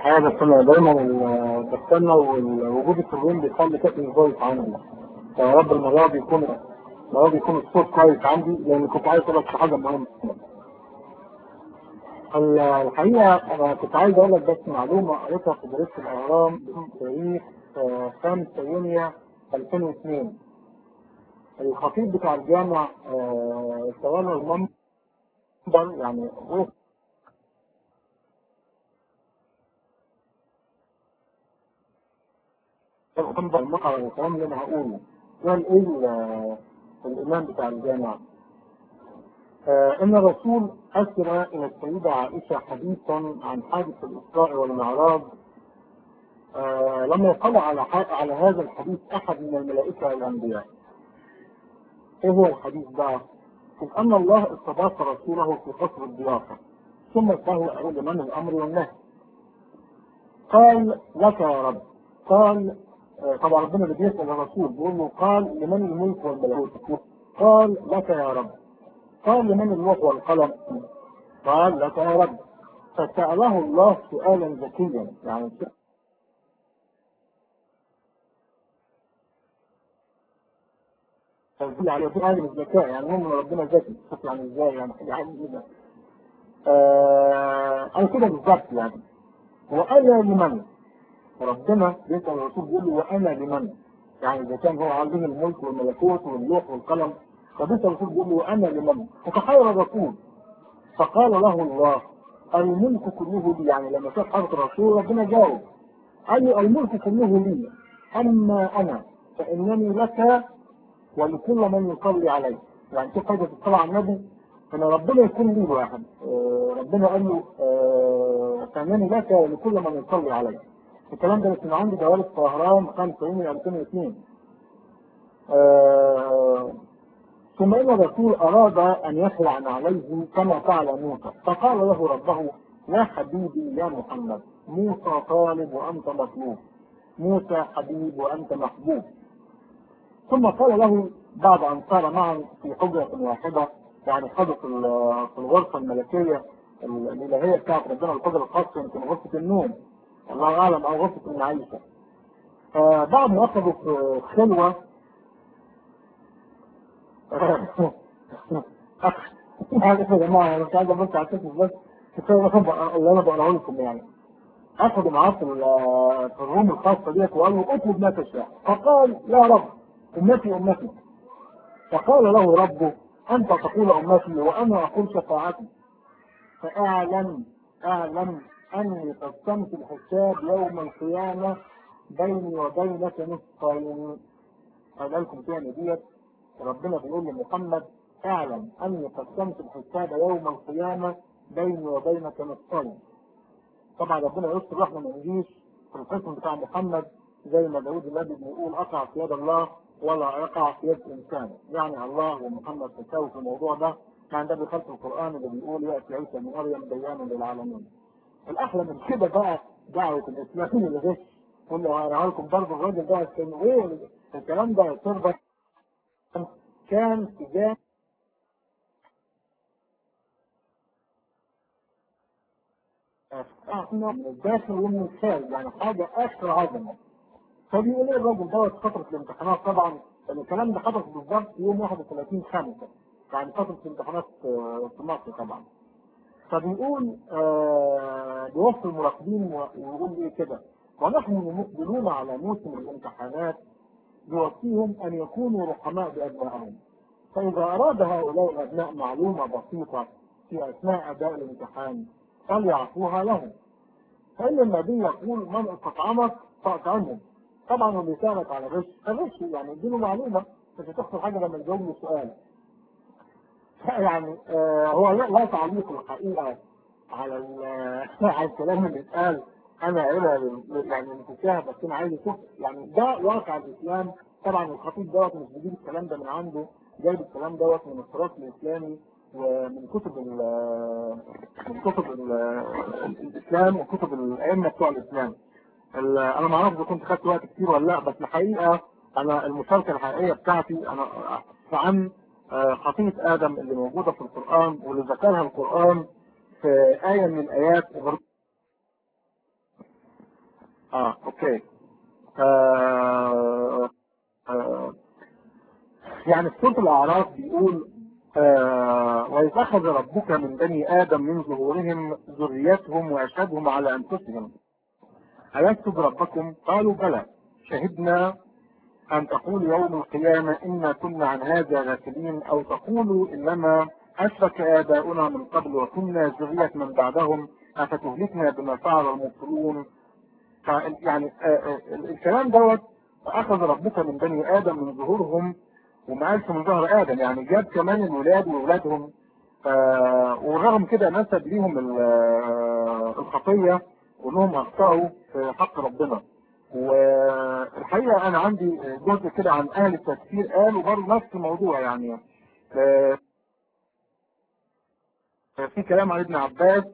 الحقيقة بس أنا دايما ال- بستنى ووجود التمرين بيخلي كابتن كويس عندي فيا رب المرة دي يكون المرة دي يكون الصوت كويس عندي لأن كنت عايز أقول لك في حاجة مهمة ال- الحقيقة أنا كنت عايز أقول لك بس معلومة قريتها في جريدة الأهرام بتاريخ آه، 5 يونيو 2002 الخطيب بتاع الجامع آه، تولى المنبر يعني هو المنبر المقع الكلام اللي أنا هقوله قال إيه ال- الإمام بتاع الجامع آه، إن الرسول أسرى إلى السيدة عائشة حديثا عن حادث الإسراء والمعراج آه، لم يطلع على ح- على هذا الحديث أحد من الملائكة والأنبياء. إيه هو الحديث ده؟ إذ أن الله استضاف رسوله في قصر الضيافة ثم سهل لمن الأمر والنهي. قال لك يا رب قال آه، طبعا ربنا اللي بيسأل الرسول بيقول له قال لمن الملك والملكوت قال لك يا رب قال لمن اللوح والقلم قال لك يا رب فسأله الله سؤالا ذكيا يعني تنزيل عليه في عالم الذكاء يعني هم ربنا ذكي شوف يعني ازاي يعني حاجه عالم كده آه انا كده بالظبط يعني وانا لمن ربنا بيسال الرسول بيقول له وانا لمن يعني اذا كان هو عظيم الملك والملكوت واللوح والقلم فبيسال الرسول بيقول له وانا لمن فتحير الرسول فقال له الله الملك كله لي يعني لما شاف حضرة الرسول ربنا جاوب قال له الملك كله لي اما انا فانني لك ولكل من يصلي عليه يعني شوف حاجه الصلاه على النبي ان ربنا يكون لي واحد آه، ربنا قال له آه، فانني لك ولكل من يصلي عليه الكلام ده كان عندي جوال طهران 5 يونيو 2002 آه، ثم ان الرسول اراد ان يخلع عليه كما فعل موسى فقال له ربه يا حبيبي يا محمد موسى طالب وانت مطلوب موسى حبيب وانت محبوب ثم قال له بعد ان صار معا في حجرة واحدة يعني خدوا في ال- في الغرفة الملكية ال- الإلهية بتاعت ربنا الحجرة الخاصة يمكن غرفة النوم الله أعلم أو غرفة المعيشة آه بعد ما أخذوا في خلوة عارف يا جماعة أنا مش عايز أبص على الكتب بس كفاية بس أبقى- اللي أنا بقراه لكم يعني أخذوا معاه في ال- في الروم الخاصة ديت وقال له اطلب ما تشاء فقال يا رب أمتي أمتي فقال له ربه أنت تقول أمتي وأنا أقول شفاعتي فأعلم أعلم أني قسمت الحساب يوم القيامة بيني وبينك نصفين قال لكم تاني ديت ربنا بيقول لمحمد اعلم أني قسمت الحساب يوم القيامة بيني وبينك نصفين طبعا ربنا يستر احنا ما نجيش في القسم بتاع محمد زي ما داود النبي بيقول اقع في يد الله ولا يقع في يد انسان يعني الله ومحمد تساوي في الموضوع ده كان ده بخلف القران اللي بيقول ياتي عيسى من مريم بيانا للعالمين الاحلى من كده بقى دعوه الاسلام اللي غش قول له هقرا لكم برضه الراجل ده كان ايه الكلام ده تربط كان تجاه احنا من الداخل ومن الخارج يعني حاجه اكثر عظمه فبيقول ايه الراجل دوت فتره الامتحانات طبعا الكلام ده حدث بالظبط يوم 31 5 يعني فتره الامتحانات آه، في مصر طبعا فبيقول آه بيوصي المراقبين ويقول ايه كده ونحن مقبلون على موسم الامتحانات يوصيهم ان يكونوا رحماء بابنائهم فاذا اراد هؤلاء الابناء معلومه بسيطه في اثناء اداء الامتحان فليعطوها لهم فان النبي يقول من استطعمك فاطعمهم طبعا اللي سالك على غش فغش يعني اديله معلومه مش هتخسر حاجه لما تجاوب له سؤال يعني آه هو لا, لا تعليق الحقيقه على ال- على الكلام اللي اتقال انا هنا يعني متشاهد بس انا عايز اشوف يعني ده واقع الاسلام طبعا الخطيب دوت مش بيجيب الكلام ده من عنده جايب الكلام دوت من التراث الاسلامي ومن كتب ال من كتب ال الاسلام وكتب الائمه بتوع الاسلام ال- انا ما اعرفش اذا كنت خدت وقت كتير ولا لا بس الحقيقه انا المشاركه الحقيقيه بتاعتي انا عن آه، خطية آدم اللي موجودة في القرآن واللي ذكرها القرآن في آية من الآيات اه اوكي آه آه يعني في سورة الأعراف بيقول آه وإذ أخذ ربك من بني آدم من ظهورهم ذريتهم وأشهدهم على أنفسهم ألست بربكم؟ قالوا بلى شهدنا أن تقول يوم القيامة إنا كنا عن هذا غافلين أو تقولوا إنما أشرك آباؤنا من قبل وكنا ذرية من بعدهم أفتهلكنا بما فعل المبطلون يعني آه آه الكلام دوت أخذ ربك من بني آدم من ظهورهم وما قالش من ظهر آدم يعني جاب كمان الولاد وولادهم آه ورغم كده نسب ليهم الخطية وانهم اخطأوا في حق ربنا والحقيقة انا عندي جزء كده عن اهل التفسير قالوا برضه نفس الموضوع يعني آه في كلام عن ابن عباس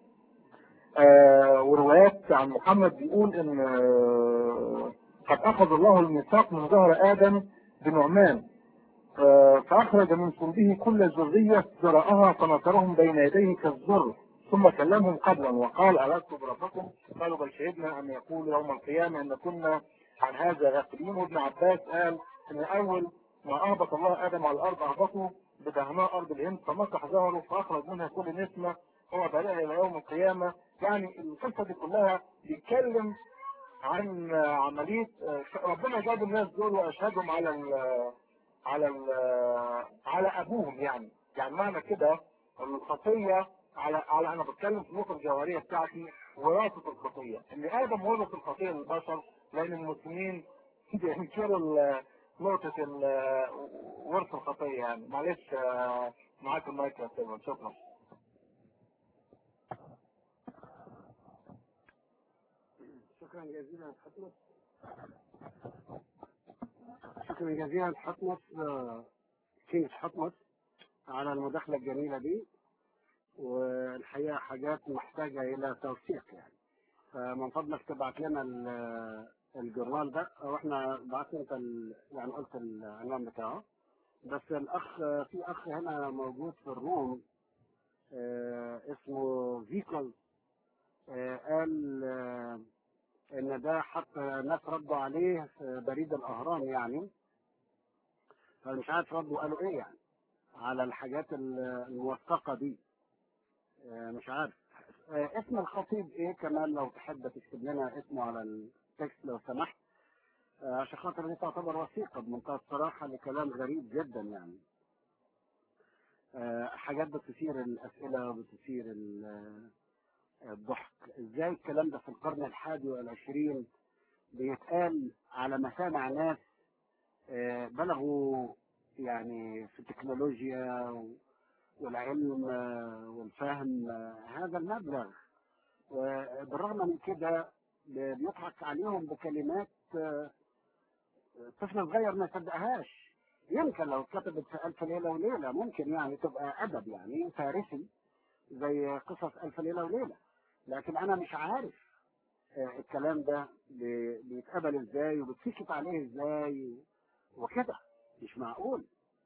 آه وروايات عن محمد بيقول ان آه قد اخذ الله الميثاق من ظهر ادم بنعمان فأخرج من صلبه كل ذرية ذرأها فنكرهم بين يديه كالذر ثم كلمهم قبلا وقال ألست بربكم قالوا بل شهدنا أن يقول يوم القيامة أن كنا عن هذا غافلين وابن عباس قال أن أول ما أهبط الله آدم على الأرض أهبطه بدهماء أرض الهند فمسح ظهره فأخرج منها كل نسمة هو بلاها إلى يوم القيامة يعني القصة دي كلها بيتكلم عن عملية ربنا جاب الناس دول وأشهدهم على على على ابوهم يعني يعني معنى كده الخطيه على على انا بتكلم في النقطه الجوهريه بتاعتي وراثه الخطيه ان ادم ورث الخطيه للبشر لان المسلمين بينكروا نقطه ورث الخطيه يعني معلش معاك المايك يا سيدنا شكرا شكرا جزيلا حتمس شكرا جزيلا حتمس كينج حتمس على المداخلة الجميلة دي والحقيقة حاجات محتاجة إلى توثيق يعني فمن فضلك تبعت لنا الجورنال ده واحنا بعت انت يعني قلت العنوان بتاعه بس الاخ في اخ هنا موجود في الروم اه اسمه فيكل اه قال اه ان ده حتى ناس ردوا عليه في بريد الاهرام يعني فمش عارف ردوا قالوا ايه يعني على الحاجات الموثقه دي مش عارف اسم الخطيب ايه كمان لو تحب تكتب لنا اسمه على التكست لو سمحت عشان خاطر دي تعتبر وثيقه بمنتهى الصراحه لكلام غريب جدا يعني حاجات بتثير الاسئله وبتثير الضحك ازاي الكلام ده في القرن الحادي والعشرين بيتقال على مسامع ناس بلغوا يعني في التكنولوجيا والعلم والفهم هذا المبلغ وبالرغم من كده بيضحك عليهم بكلمات طفل صغير ما يصدقهاش يمكن لو اتكتبت في ألف ليلة وليلة ممكن يعني تبقى أدب يعني فارسي زي قصص ألف ليلة وليلة لكن أنا مش عارف الكلام ده بيتقبل ازاي وبتسكت عليه ازاي وكده مش معقول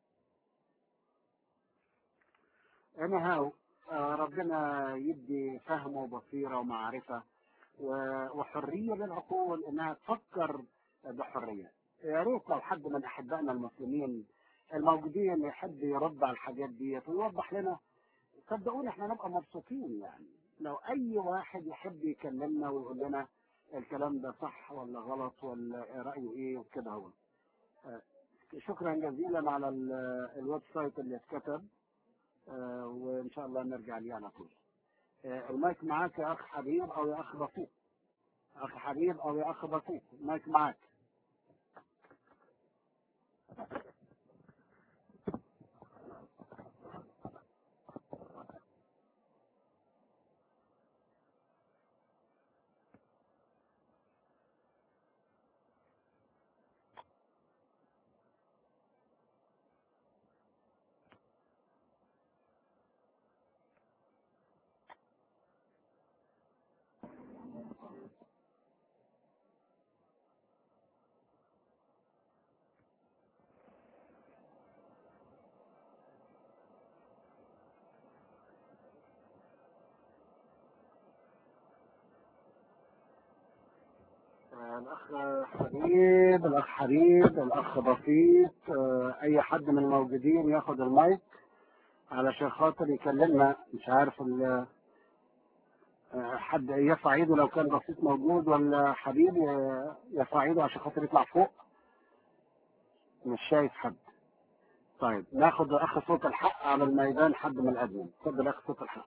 anyhow ربنا يدي فهم وبصيرة ومعرفة وحرية للعقول انها تفكر بحرية يا ريت لو حد من احبائنا المسلمين الموجودين يحب يرد على الحاجات دي ويوضح لنا صدقوني احنا نبقى مبسوطين يعني لو اي واحد يحب يكلمنا ويقول لنا الكلام ده صح ولا غلط ولا رايه ايه وكده هو شكرا جزيلا على الويب سايت اللي اتكتب وان شاء الله نرجع ليه على طول المايك معاك يا اخ حبيب او يا اخ بسيط اخ حبيب او يا اخ بسيط المايك معاك الأخ حبيب الأخ حبيب الأخ بسيط آه، أي حد من الموجودين ياخد المايك علشان خاطر يكلمنا مش عارف ال- آه، حد يرفع ايده لو كان بسيط موجود ولا حبيب ي- يرفع ايده عشان خاطر يطلع فوق مش شايف حد طيب ناخد اخ صوت الحق على الميدان حد من الادمن اتفضل اخ صوت الحق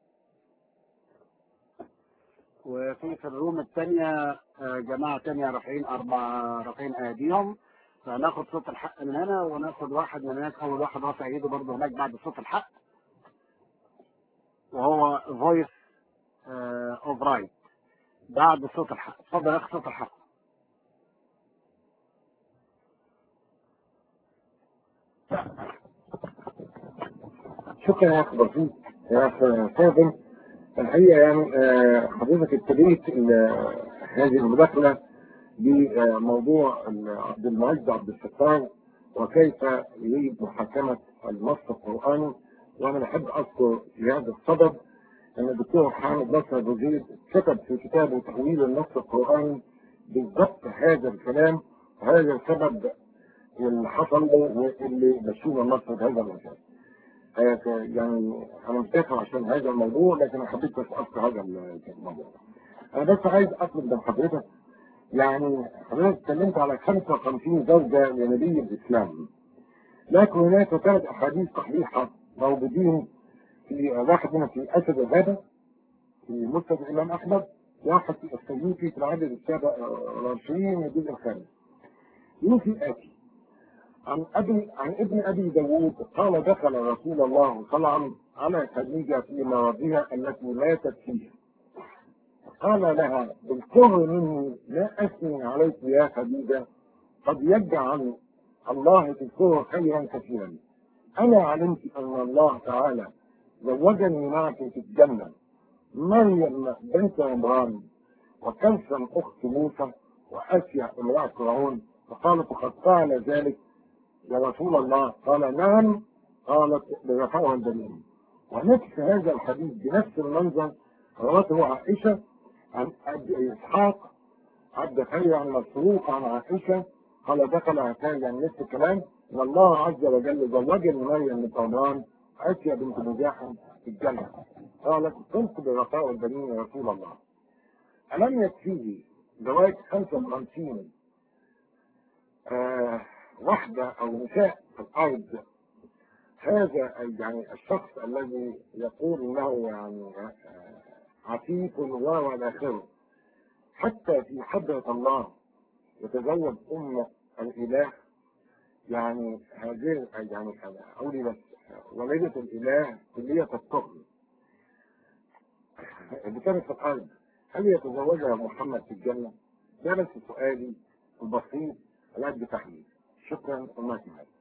وفي في الروم الثانية آه، جماعة تانية رافعين أربع رافعين أيديهم فناخد صوت الحق من هنا وناخد واحد من هناك أول واحد رافع إيده برضه هناك بعد صوت الحق وهو فويس أوف رايت بعد صوت الحق اتفضل يا أخ صوت الحق شكرا يا اخ بسيط يا اخ فاضل الحقيقه يعني آه، حضرتك ابتديت ال- هذه المداخله بموضوع ال- عبد المعز عبد الستار وكيف يريد محاكمه النص القراني وانا بحب اذكر في هذا الصدد ان الدكتور حامد نصر ابو زيد كتب في كتابه تحويل النص القراني بالضبط هذا الكلام وهذا السبب اللي حصل له واللي مشينا مصر بهذا المكان. آه، يعني انا مش دافع عشان هذا الموضوع لكن انا حبيت بس اذكر هذا الموضوع. انا بس عايز اطلب من حضرتك يعني حضرتك اتكلمت على 55 زوجه لنبي الاسلام. لكن هناك ثلاث احاديث صحيحه موجودين في واحد منهم في اسد الغابه في مسند الامام احمد واحد في السيوطي في العدد السابع والعشرين من الجزء الخامس. يوفي اتي عن ابي عن ابن ابي داوود قال دخل رسول الله صلى الله عليه وسلم على خديجه في مرضها التي ماتت فيها قال لها بالكره مني لا اثني عليك يا خديجه قد يجعل الله تذكره خيرا كثيرا انا علمت ان الله تعالى زوجني معك في الجنه مريم بنت عمران وكلثم اخت موسى واسيا امراه فرعون فقالت قد قال ذلك يا رسول الله قال نعم قالت برفعها الدليل ونفس هذا الحديث بنفس المنظر روته عائشة عن أبي إسحاق عبد خير عن مسروق عن عائشة قال دخل عكاية عن نفس الكلام إن الله عز وجل زوجني مريم من طمران آسيا بنت مزاحم في الجنة قالت كنت برفاء البنين يا رسول الله ألم يكفيه زواج 55 آه وحدة أو نساء في الأرض هذا يعني الشخص الذي يقول انه يعني آه، عفيف والى اخره حتى في حضرة الله يتزوج أم الإله يعني هذه يعني أنا أقول بس وليدة الإله كلية الطهر اللي كانت في الأرض هل يتزوجها محمد في الجنة؟ ده بس سؤالي البسيط الأد تحليل شكرا وما في هذا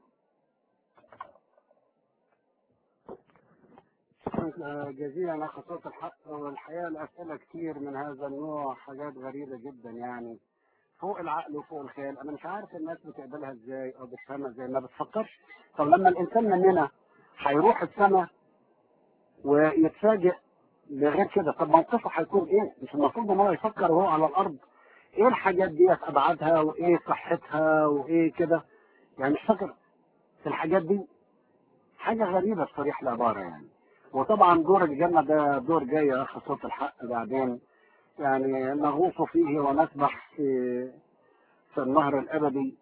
شكرا جزيلا اخ صوت الحق والحقيقه الاسئله كتير من هذا النوع حاجات غريبه جدا يعني فوق العقل وفوق الخيال انا مش عارف الناس بتقبلها ازاي او بتفهمها ازاي ما بتفكرش طب لما الانسان مننا هيروح السماء ويتفاجئ بغير كده طب موقفه هيكون ايه؟ مش المفروض ان هو يفكر وهو على الارض ايه الحاجات ديت ابعادها وايه صحتها وايه كده يعني مش فاكر في الحاجات دي حاجه غريبه في صريح العباره يعني وطبعا دور الجنه ده دور جاي يا اخ صوت الحق بعدين يعني نغوص فيه ونسبح في في النهر الابدي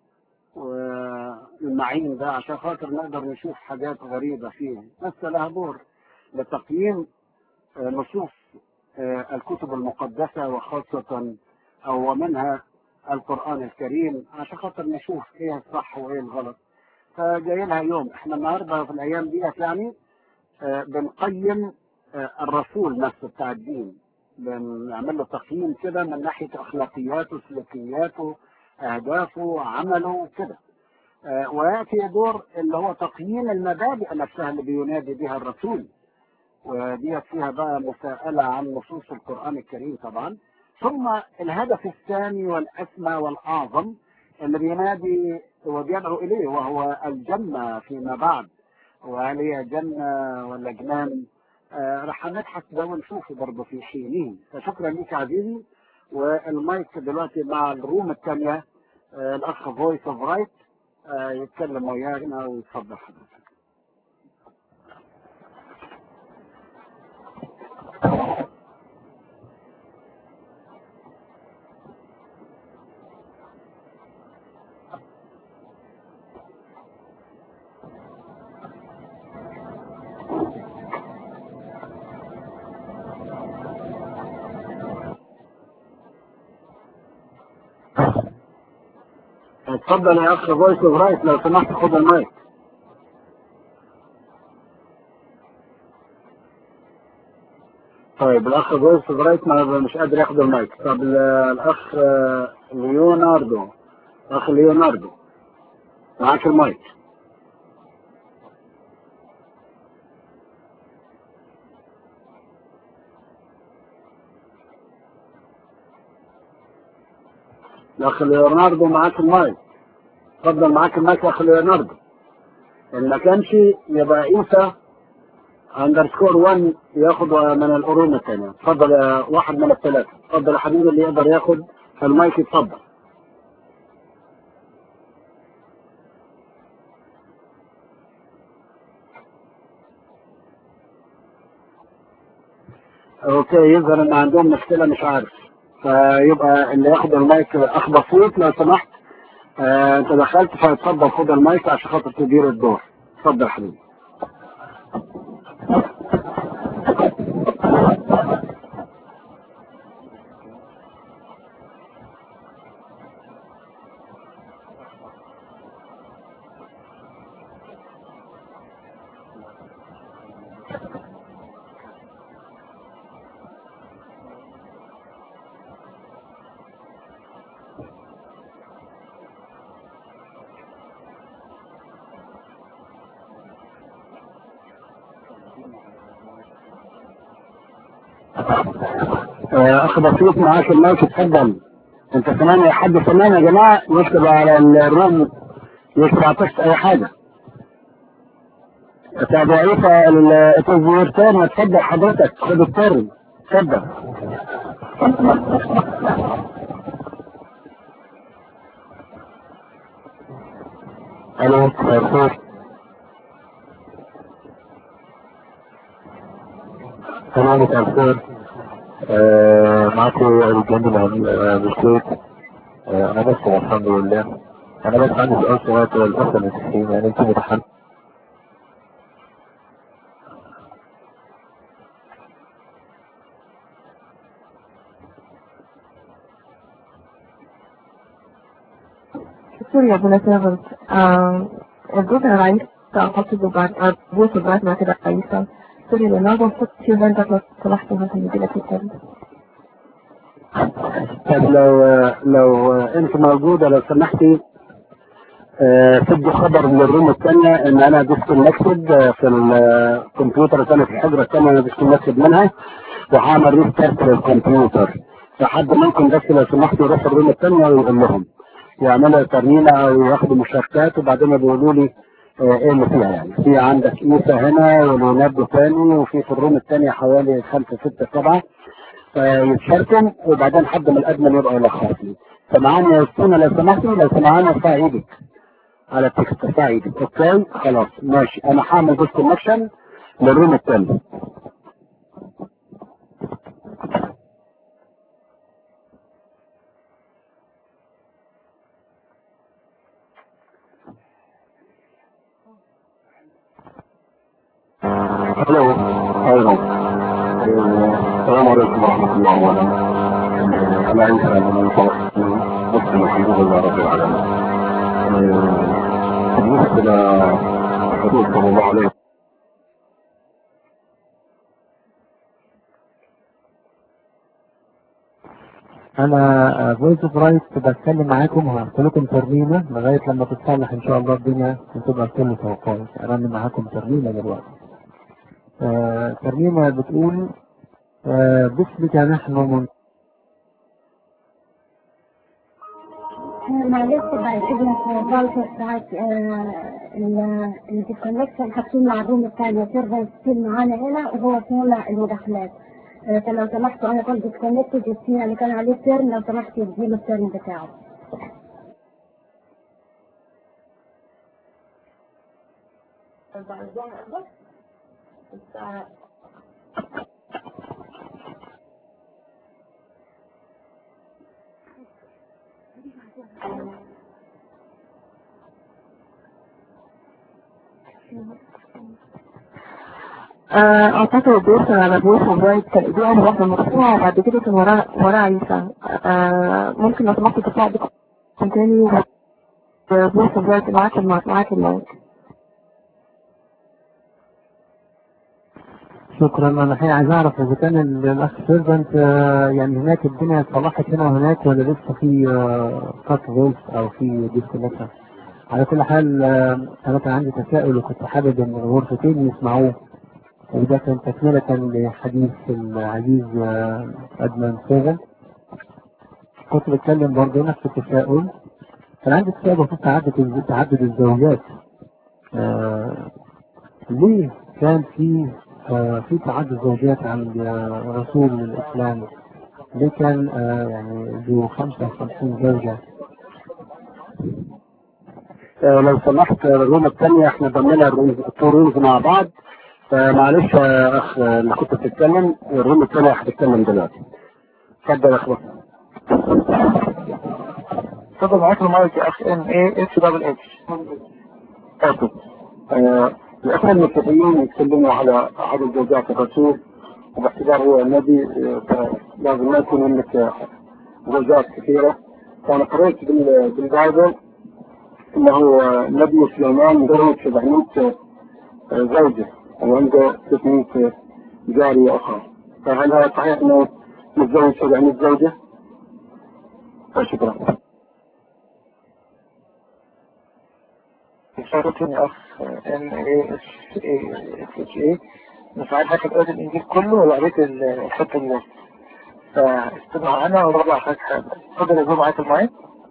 والمعين ده عشان خاطر نقدر نشوف حاجات غريبه فيه بس لها دور لتقييم آه، نصوص آه، الكتب المقدسه وخاصه او ومنها القران الكريم عشان خاطر نشوف ايه الصح وايه الغلط فجاي لها يوم احنا النهارده في الايام ديت يعني آه، بنقيم آه، الرسول نفسه بتاع الدين بنعمل له تقييم كده من ناحيه اخلاقياته سلوكياته اهدافه عمله كده آه، وياتي دور اللي هو تقييم المبادئ نفسها اللي بينادي بها الرسول وديت فيها بقى مساءلة عن نصوص القرآن الكريم طبعا ثم الهدف الثاني والأسمى والأعظم اللي بينادي وبيدعو إليه وهو الجنة فيما بعد وهل هي جنة ولا جنان آه رح نبحث ده ونشوفه برضه في حينه فشكرا لك عزيزي والمايك دلوقتي مع الروم الثانيه آه، الاخ فويس اوف رايت يتكلم ويانا ويتفضل حضرتك اتفضل يا اخ فويس اوف رايت لو سمحت خد المايك طيب الاخ فويس اوف رايت ما مش قادر ياخد المايك طب ال- الاخ آه، ليوناردو اخ ليوناردو معاك المايك الاخ ليوناردو معاك المايك اتفضل معاك المايك يا اخ ليوناردو ان ما كانش يبقى عيسى اندرسكور 1 ياخد من القرون الثانيه اتفضل يا واحد من الثلاثه اتفضل يا حبيبي اللي يقدر ياخد المايك اتفضل اوكي يظهر ان عندهم مشكله مش عارف فيبقى اللي ياخد المايك اخ بسيط لو سمحت آه انت دخلت فاتفضل خد المايك عشان خاطر تدير الدور اتفضل يا حبيبي آه، اخ بسيط معاك المايك اتفضل انت كمان يا حد كمان يا جماعه يكتب على الروم يكتب على التكست اي حاجه طب يا عيسى التوفير تاني اتفضل حضرتك خد التاني اتفضل الو الخير تمام مساء الخير آه، معكم الجميل بالكويت آه، انا بس الحمد لله انا بس عندي سؤال صغير كده للاخوه المسيحيين يعني انتم متحمسين سوري يا ابونا سيرفنت الجزء الرئيس أحط بعد أبوس بعد ما كده رئيسا سوري لأنه حط في هندك لو سمحت مثلا يجي لك الكلام طب لو لو انت موجوده لو سمحتي آه، تدي خبر للروم الثانيه ان انا ديسكونكتد في الكمبيوتر الثانيه في الحجره الثانيه انا ديسكونكتد منها وهعمل ريستارت للكمبيوتر فحد منكم بس لو سمحتوا يروح الروم الثانيه ويقول لهم يعملوا ترميمه او ياخدوا مشاركات وبعدين بيقولوا لي آه، ايه اللي فيها يعني في عندك عيسى هنا وليوناردو ثاني وفي في الروم الثانيه حوالي خمسه سته سبعه فيتشاركوا وبعدين حد من الادمن يبقى يلخص لي سمعاني يا استاذ لو سمحتي لو سمعاني ارفع ايدك على التكست ارفع ايدك اوكي خلاص ماشي انا هعمل ديسكونكشن للروم الثاني الو ايوه السلام عليكم ورحمه الله وبركاته انا عيسى من فلسطين مسلم الحمد لله رب العالمين آه، بالنسبه للرسول صلى الله عليه وسلم انا فويس اوف رايت بتكلم معاكم وهحط لكم ترميمه لغايه لما تتصلح ان شاء الله الدنيا وتبقى كله توقعات انا معاكم ترميمه دلوقتي آه ترميمه بتقول آه باسمك نحن من معلش بعد اذنك الراوتر بتاعت الديسكونكشن حاطين مع الروم الثانية سيرفر ستيل معانا هنا وهو سامع المداخلات لكن لو سمحتوا انا كنت ديسكونكتد والسين اللي كان عليه الترن لو سمحتوا تجيبوا الترن بتاعه آه، اعتقد بيوصل على بويس موبايل كان ايديها واحدة مقطوعة وبعد كده كان وراه وراه عيسى آه، ممكن لو سمحت تطلع بكم تاني بويس موبايل معاك المايك معاك المايك شكرا انا الحقيقة عايز اعرف اذا كان ال- الاخ سيرفنت يعني هناك الدنيا اتصلحت هنا وهناك ولا لسه في كات فويس او في ديسكونكشن على كل حال آه، انا كان عندي تساؤل وكنت حابب ان الغرفتين يسمعوه وده كان تكملة لحديث العزيز آه، ادمن سيفن كنت بتكلم برضه نفس التساؤل كان عندي تساؤل بخصوص تعدد تعدد الزوجات آه، ليه كان في آه، في تعدد زوجات عند آه، رسول الإسلام ليه كان آه، يعني ذو 55 زوجة آه، لو سمحت آه، الروم الثانية احنا ضمننا الرومز التو رومز مع بعض فمعلش يا اخ آه، اللي كنت بتتكلم الروم الثانية هتتكلم دلوقتي اتفضل يا اخوة اتفضل معاك المايك يا اخ ام اي اتش دبل اتش آسف. آه، الأخوة المسيحيين يتكلموا على عدد زوجات الرسول وباعتبار هو النبي آه، فلازم ما يكون عندك آه، زوجات كثيرة فأنا قريت بال- بالبايبل أنه آه، النبي سليمان متزوج 700 آه، زوجة وعنده 600 جارية أخرى فهل هذا صحيح أنه متزوج 700 زوجة؟ شكرا. شرطني اخ ام اي اتش اتش اي مش عارف حضرتك قريت الانجيل كله ولا قريت ال- الحته اللي بس فاستمع انا وبطلع حضرتك حاجه اتفضل يا جو معاك المايك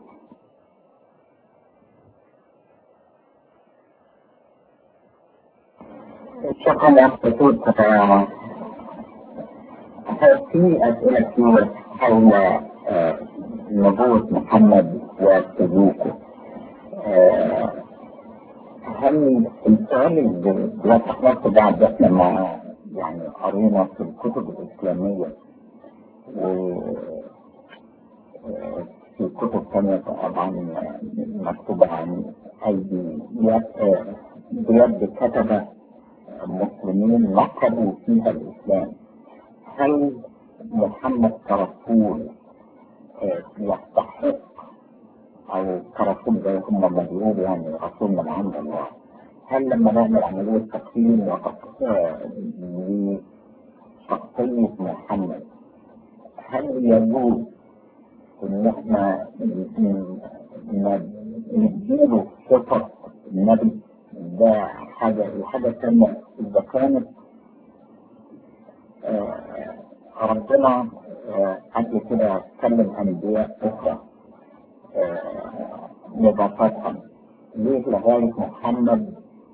شكرا للخطوط تتعاون في أسئلة كثيرة حول آه، نبوة محمد وسلوكه آه، هل السؤال اللي وضحناه بعد احنا ما يعني قرينا في الكتب الإسلامية و آه، في كتب ثانية طبعا مكتوبة عن أيدي يد آه، بيد كتبة مسلمين نقبوا فيها الإسلام هل محمد كرسول آه، يستحق أو كرسول زي هم ما بيقولوا يعني رسول من عند الله هل لما نعمل عملية تقييم وتقييم لشخصية محمد هل يجوز إن إحنا ن- ن- نديله صفة النبي ده حاجة الحاجة الثانية إذا كانت آه، ربنا آه، قبل كده اتكلم أنبياء أخرى آه، مباشرة ليه لغاية محمد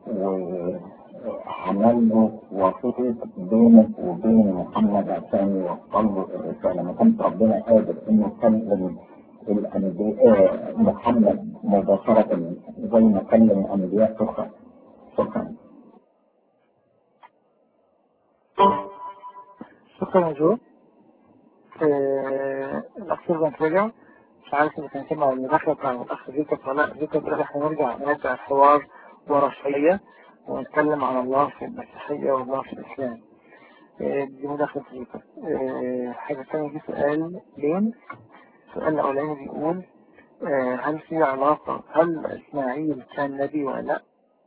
وعمل له وسيط بينه وبين محمد عشان يوصل له الرسالة ما كانش ربنا قادر إنه يكلم الأنبياء آه، محمد مباشرة زي ما كلم أنبياء أخرى شكرا شكرا يا جو آه، الاخ سيرفنت رجع مش عارف اذا كان سمع المداخله بتاع الاخ فيكت ولا لا فيكت رجع هنرجع نرجع الحوار ورا شويه ونتكلم عن الله في المسيحيه والله في الاسلام آه، دي مداخله فيكت آه، حاجه ثانيه دي سؤال لين السؤال الاولاني بيقول آه، هل في علاقه هل اسماعيل كان نبي ولا لا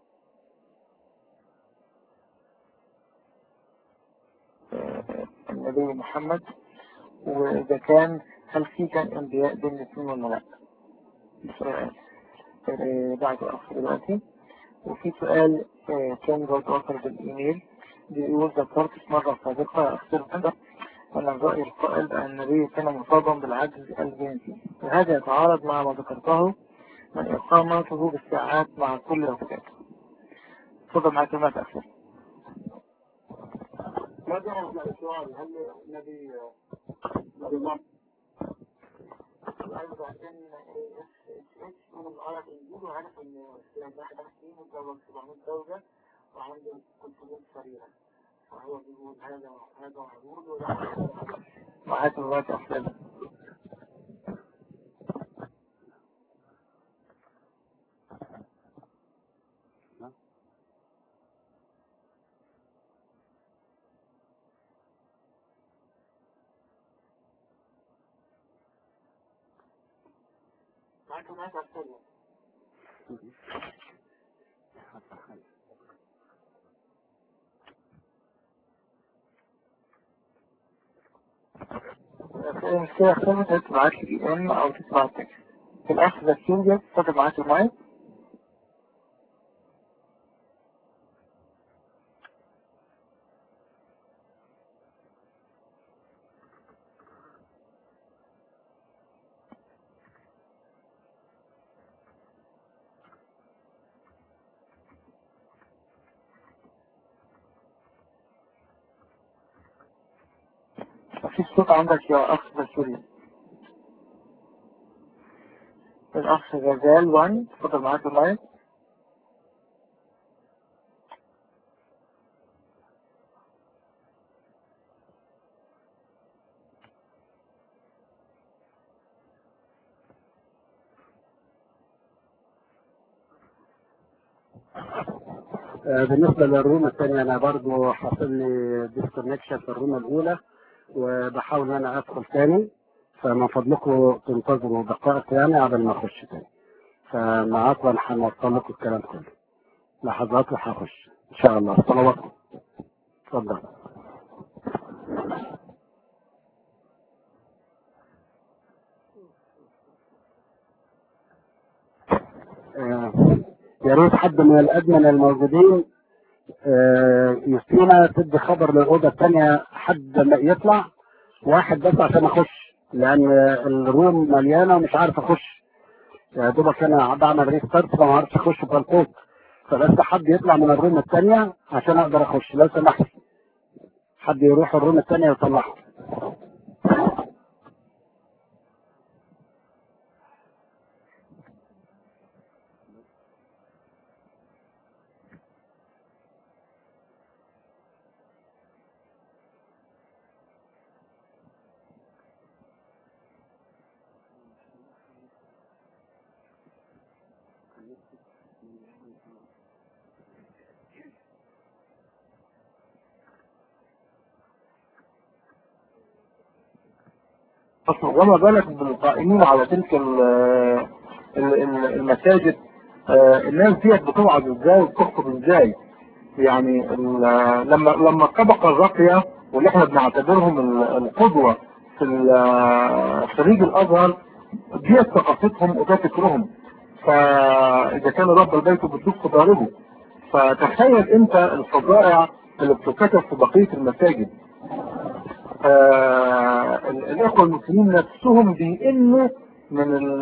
آه، النبي محمد وإذا كان هل في كان انبياء بين الاثنين ولا لا سؤال آه، بعد أخر دلوقتي وفي سؤال آه، كان برضه آخر بالإيميل بيقول ذكرت في مرة سابقة أخبر أنا أن الرأي القائل بأن النبي كان مصابا بالعجز الجنسي وهذا يتعارض مع ما ذكرته من إقامته بالساعات مع كل وقتاته تفضل معاك ما تأخر ما جاوب على السؤال هل النبي نبي الله السؤال بعدين اس اس اس انا بقرا الانجيل وعارف ان سيدنا واحد مسكين متجوز 700 زوجه وعنده 300 سريره فهو بيقول هذا هذا معبود وده معاك الله تحسن معاك ناس أكثر المشكلة اختلفت هل تبعت لي ام او تسمع تكست في الاخر ده سينجر اتفضل معاك المايك مفيش صوت عندك يا اخ بشري الاخ غزال وان اتفضل معاك المايك آه، بالنسبة للروم الثانية أنا برضو حاصل لي ديسكونكشن في الروم الأولى وبحاول إن أنا أدخل تاني فمن فضلكم تنتظروا دقائق يعني قبل ما أخش تاني فمعاكم أنا هنوصل لكم الكلام كله لحظات وهخش إن شاء الله صلواتكم اتفضل آه، يا ريت حد من الأدمن الموجودين آه، يسينا تدي خبر للأوضة الثانية حد ما يطلع واحد بس عشان أخش لأن الروم مليانة ومش عارف أخش يا دوبك أنا بعمل ريستارت فما عرفتش أخش في الكود فبس حد يطلع من الروم الثانية عشان أقدر أخش لو سمحت حد يروح الروم الثانية ويطلعها وما بالك بالقائمين على تلك ال- ال- ال- المساجد آه، الناس ديت بتوعظ ازاي وبتخطب ازاي يعني ال- لما لما الطبقه الراقيه واللي احنا بنعتبرهم ال- القدوه في ال- خريج الازهر ديت ثقافتهم وده فكرهم فاذا كان رب البيت بالدف ضاربه فتخيل انت الفظائع اللي بتتكتب في بقيه المساجد آه، ال- الاخوه المسلمين نفسهم بيئنوا من ال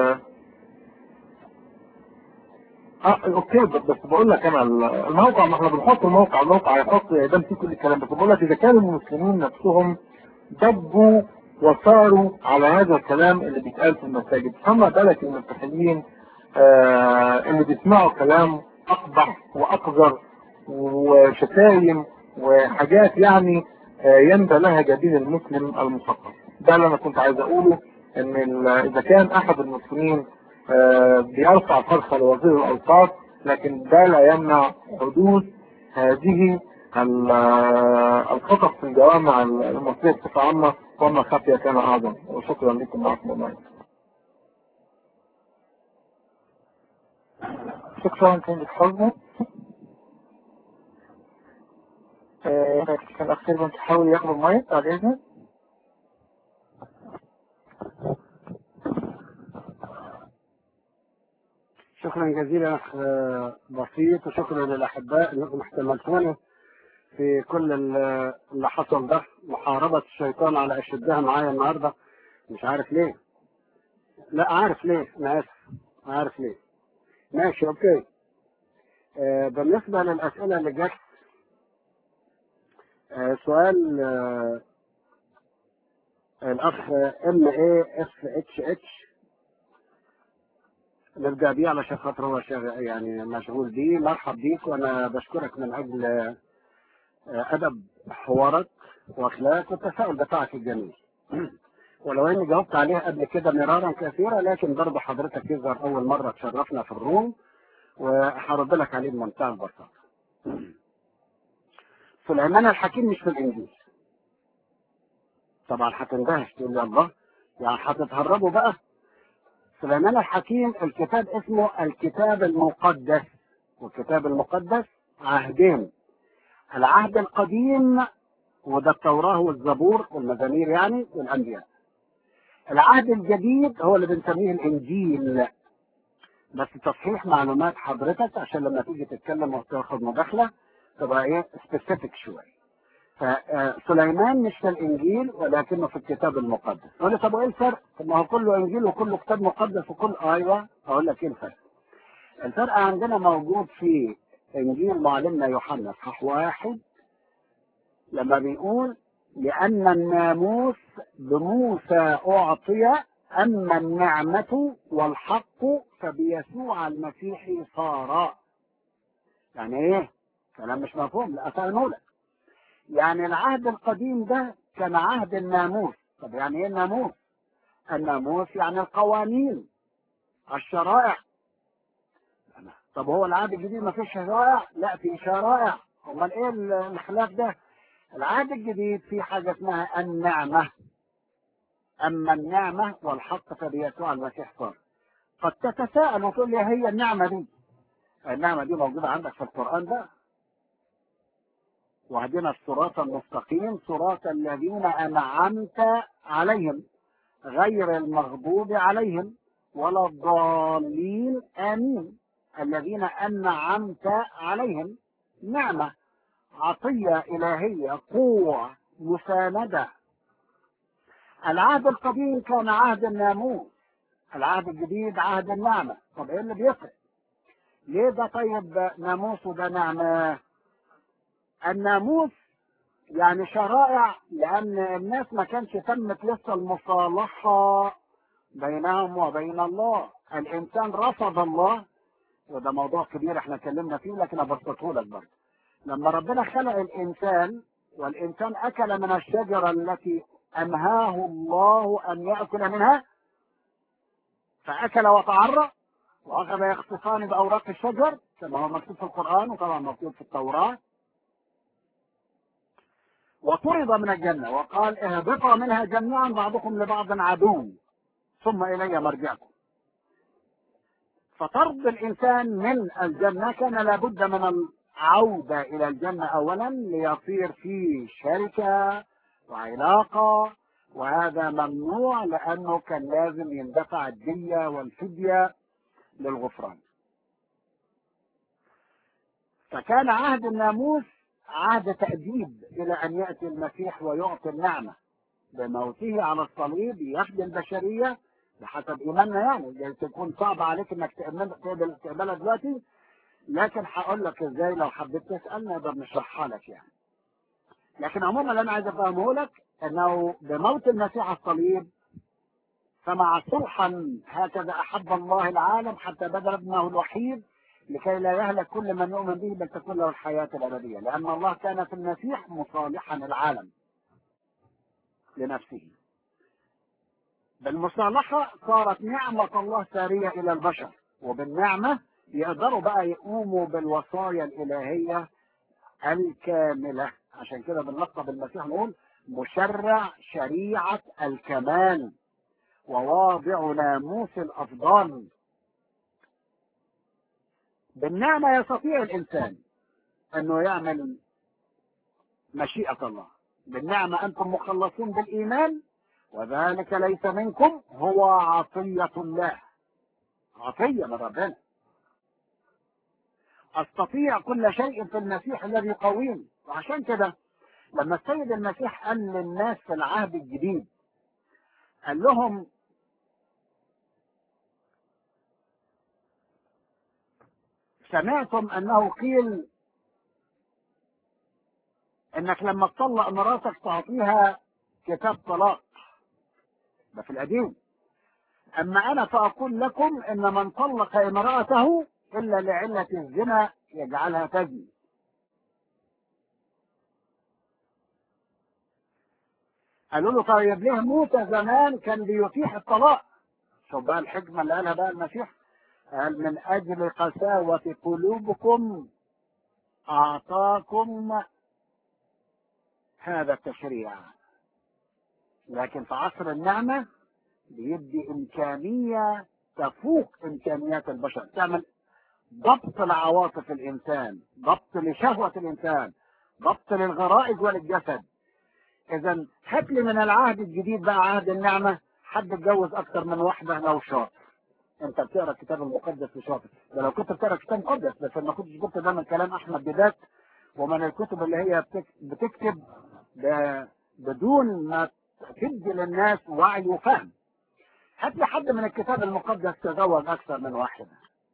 اه اوكي بس بس بقول لك انا ال- الموقع ما احنا بنحط الموقع الموقع يحط يبان فيه كل الكلام بس بقول لك اذا كان المسلمين نفسهم ضبوا وصاروا على هذا الكلام اللي بيتقال في المساجد فما بالك المسيحيين آه اللي بيسمعوا كلام اقبح واقذر وشتايم وحاجات يعني آه، ينبى لها جبين المسلم المثقف ده اللي انا كنت عايز اقوله ان ال- اذا كان احد المسلمين آه، بيرفع فرخة لوزير الاوقاف لكن ده لا يمنع حدوث هذه ال- آه، الخطط في الجوامع المصرية بصفة عامة وما خفي كان اعظم وشكرا لكم معكم الله شكرا كنت حظا آه، كان أخير بنت تحاول ياخد المية بعد إذنك شكرا جزيلا اخ آه، بسيط وشكرا للاحباء انكم احتملتوني في كل ال- اللي حصل ده محاربة الشيطان على اشدها معايا النهارده مش عارف ليه لا عارف ليه انا اسف عارف ليه ماشي اوكي آه بالنسبة للاسئلة اللي جت آه، سؤال آه، الأخ ام اي اف اتش اتش نبدأ بيه علشان خاطر هو شغ- يعني مشغول بيه مرحب بيك وأنا بشكرك من أجل آه، أدب حوارك وأخلاق والتساؤل بتاعك الجميل ولو اني جاوبت عليه قبل كده مرارا كثيرا لكن برضه حضرتك يظهر اول مره تشرفنا في الروم وهرد لك عليه بمنتهى البساطه. سليمان الحكيم مش في الانجيل. طبعا هتندهش تقول لي الله يعني هتتهربوا بقى سليمان الحكيم الكتاب اسمه الكتاب المقدس والكتاب المقدس عهدين العهد القديم وده التوراه والزبور والمزامير يعني والانبياء العهد الجديد هو اللي بنسميه الانجيل بس تصحيح معلومات حضرتك عشان لما تيجي تتكلم وتاخد مداخله تبقى ايه سبيسيفيك شويه فسليمان مش في الانجيل ولكنه في الكتاب المقدس يقول لي طب وايه الفرق؟ طب ما هو كله انجيل وكله كتاب مقدس وكل ايوه اقول لك ايه الفرق؟ الفرق عندنا موجود في انجيل معلمنا يوحنا اصحاح واحد لما بيقول لأن الناموس بموسى أعطي أما النعمة والحق فبيسوع المسيح صار يعني إيه؟ كلام مش مفهوم لا أفهمه لك يعني العهد القديم ده كان عهد الناموس طب يعني إيه الناموس؟ الناموس يعني القوانين الشرائع طب هو العهد الجديد ما فيش شرائع؟ لا في شرائع امال ايه الخلاف ده؟ العهد الجديد في حاجة اسمها النعمة أما النعمة والحق فبيسوع المسيح صار قد تتساءل وتقول لي هي النعمة دي النعمة دي موجودة عندك في القرآن ده وهدينا الصراط المستقيم صراط الذين أنعمت عليهم غير المغضوب عليهم ولا الضالين آمين الذين أنعمت عليهم نعمة عطية إلهية قوة مساندة العهد القديم كان عهد الناموس العهد الجديد عهد النعمة طب ايه اللي بيفرق ليه ده طيب ناموس وده نعمة الناموس يعني شرائع لأن الناس ما كانش تمت لسه المصالحة بينهم وبين الله الإنسان رفض الله وده موضوع كبير احنا اتكلمنا فيه لكن ابسطه لك برضه لما ربنا خلق الإنسان والإنسان أكل من الشجرة التي أنهاه الله أن يأكل منها فأكل وتعرى وأخذ يخصفان بأوراق الشجر كما هو مكتوب في القرآن وطبعا مكتوب في التوراة وطرد من الجنة وقال اهبطا منها جميعا بعضكم لبعض عدو ثم إلي مرجعكم فطرد الإنسان من الجنة كان لابد من العودة إلى الجنة أولا ليصير في شركة وعلاقة وهذا ممنوع لأنه كان لازم يندفع الدية والفدية للغفران فكان عهد الناموس عهد تأديب إلى أن يأتي المسيح ويعطي النعمة بموته على الصليب يخدم البشرية بحسب إيماننا يعني جاي تكون صعب عليك إنك تقبل تقبلها دلوقتي لكن هقول لك إزاي لو حبيت تسأل نقدر نشرحها لك يعني لكن عموما اللي أنا عايز أفهمه لك أنه بموت المسيح على الصليب فمع صلحا هكذا أحب الله العالم حتى بذل ابنه الوحيد لكي لا يهلك كل من يؤمن به بل تكون له الحياة الأبدية لأن الله كان في المسيح مصالحا العالم لنفسه بالمصالحة صارت نعمة الله سارية إلى البشر وبالنعمة يقدروا بقى يقوموا بالوصايا الإلهية الكاملة عشان كده بنلقب المسيح نقول مشرع شريعة الكمال وواضع ناموس الأفضال بالنعمة يستطيع الإنسان أنه يعمل مشيئة الله بالنعمة أنتم مخلصون بالإيمان وذلك ليس منكم هو عطية الله عطية من ربنا أستطيع كل شيء في المسيح الذي يقويني وعشان كده لما السيد المسيح قال للناس في العهد الجديد قال لهم سمعتم أنه قيل انك لما تطلق مراتك تعطيها كتاب طلاق ده في القديم اما انا فاقول لكم ان من طلق امرأته الا لعلة الزنا يجعلها تزني قالوا له طيب ليه موسى زمان كان بيتيح الطلاق شوف بقى الحكمة اللي قالها بقى المسيح قال من أجل قساوة قلوبكم أعطاكم هذا التشريع لكن في عصر النعمة بيدي إمكانية تفوق إمكانيات البشر تعمل ضبط لعواطف الإنسان ضبط لشهوة الإنسان ضبط للغرائز وللجسد إذا هات لي من العهد الجديد بقى عهد النعمة حد اتجوز أكتر من واحدة لو شاطر أنت بتقرا الكتاب المقدس لشاطر ده لو كنت بتقرا الكتاب المقدس بس ما كنتش جبت ده من كلام أحمد ديدات ومن الكتب اللي هي بتك- بتكتب ب- بدون ما تدي للناس وعي وفهم هات لي حد من الكتاب المقدس تزوج أكثر من واحدة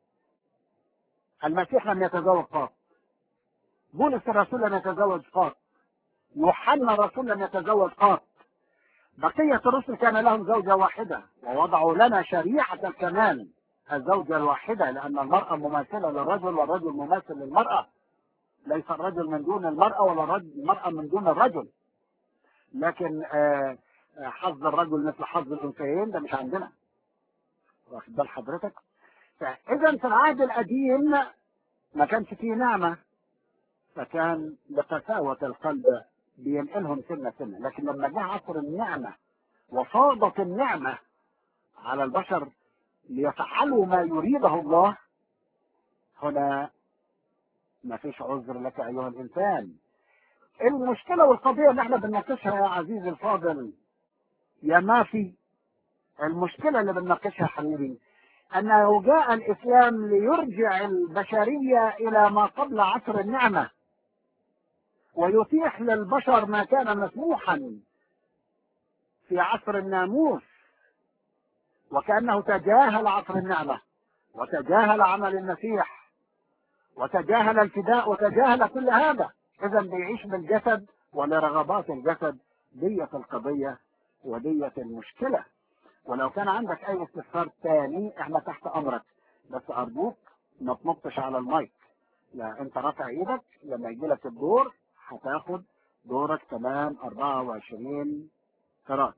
المسيح لم يتزوج قط بولس الرسول لم يتزوج قط يوحنا الرسول لم يتزوج قط بقية الرسل كان لهم زوجة واحدة ووضعوا لنا شريعة الكمال الزوجة الواحدة لأن المرأة مماثلة للرجل والرجل مماثل للمرأة ليس الرجل من دون المرأة ولا الرجل- المرأة من دون الرجل لكن آه، آه، حظ الرجل مثل حظ الأنثيين ده مش عندنا واخد بال حضرتك فإذا في العهد القديم ما كانش فيه نعمة فكان بقساوة القلب بينقلهم سنة سنة لكن لما جاء عصر النعمة وفاضت النعمة على البشر ليفعلوا ما يريده الله هنا ما فيش عذر لك أيها الإنسان المشكلة والقضية اللي احنا بنناقشها يا عزيزي الفاضل يا مافي المشكلة اللي بنناقشها حبيبي أنه جاء الإسلام ليرجع البشرية إلى ما قبل عصر النعمة ويتيح للبشر ما كان مسموحا في عصر الناموس وكأنه تجاهل عصر النعمة وتجاهل عمل المسيح وتجاهل الفداء وتجاهل كل هذا إذا بيعيش بالجسد ولرغبات الجسد دية القضية ودية المشكلة ولو كان عندك أي استفسار تاني احنا تحت أمرك بس أرجوك ما تنطش على المايك لا انت رافع ايدك لما يجي لك الدور هتاخد دورك تمام 24 قراءة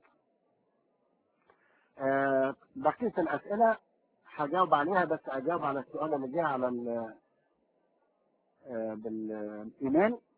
آه بقية الأسئلة هجاوب عليها بس أجاوب على السؤال اللي جه على ال- آه، بالإيميل